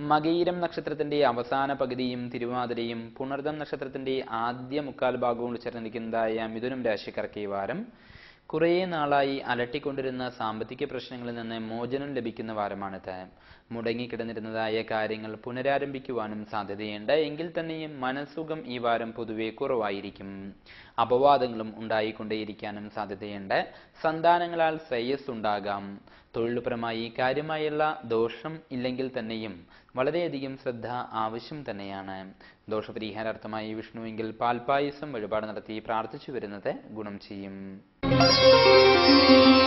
മകയിരം നക്ഷത്രത്തിന്റെ അവസാന പകുതിയും തിരുവാതിരയും പുണർദം നക്ഷത്രത്തിന്റെ ആദ്യ മുക്കാൽ ഭാഗവും ഉൾച്ചേർന്നിരിക്കുന്നതായ മിഥുനം രാശിക്കാർക്ക് ഈ വാരം കുറേ നാളായി അലട്ടിക്കൊണ്ടിരുന്ന സാമ്പത്തിക പ്രശ്നങ്ങളിൽ നിന്ന് മോചനം ലഭിക്കുന്ന വാരമാണിത് മുടങ്ങിക്കിടന്നിരുന്നതായ കാര്യങ്ങൾ പുനരാരംഭിക്കുവാനും സാധ്യതയുണ്ട് എങ്കിൽ തന്നെയും മനസ്സുഖം ഈ വാരം പൊതുവെ കുറവായിരിക്കും അപവാദങ്ങളും ഉണ്ടായിക്കൊണ്ടേയിരിക്കാനും സാധ്യതയുണ്ട് സന്താനങ്ങളാൽ ശ്രേയസ് ഉണ്ടാകാം തൊഴിൽപരമായി കാര്യമായുള്ള ദോഷം ഇല്ലെങ്കിൽ തന്നെയും വളരെയധികം ശ്രദ്ധ ആവശ്യം തന്നെയാണ് ദോഷപരിഹാരാർത്ഥമായി വിഷ്ണുവെങ്കിൽ പാൽപായസം വഴിപാട് നടത്തി പ്രാർത്ഥിച്ചു വരുന്നത് ഗുണം ചെയ്യും